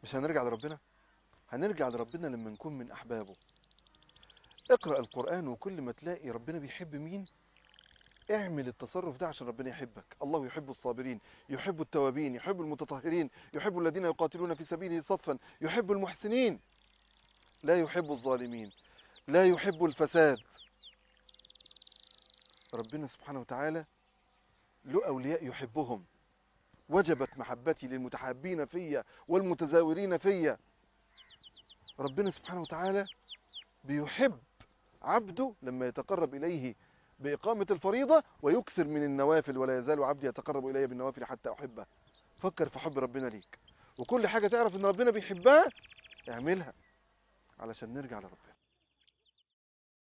مش هنرجع لربنا هنرجع لربنا لما نكون من احبابه اقرأ القرآن وكل ما تلاقي ربنا بيحب مين اعمل التصرف ده عشان ربنا يحبك الله يحب الصابرين يحب التوابين يحب المتطهرين يحب الذين يقاتلون في سبيله صفا يحب المحسنين لا يحب الظالمين لا يحب الفساد ربنا سبحانه وتعالى له أولياء يحبهم وجبت محبتي للمتحابين فيا والمتزاورين فيا ربنا سبحانه وتعالى بيحب عبده لما يتقرب إليه بإقامة الفريضة ويكثر من النوافل ولا يزال عبدي يتقرب إلي بالنوافل حتى أحبه فكر في حب ربنا ليك وكل حاجة تعرف إن ربنا بيحبها اعملها علشان نرجع لربنا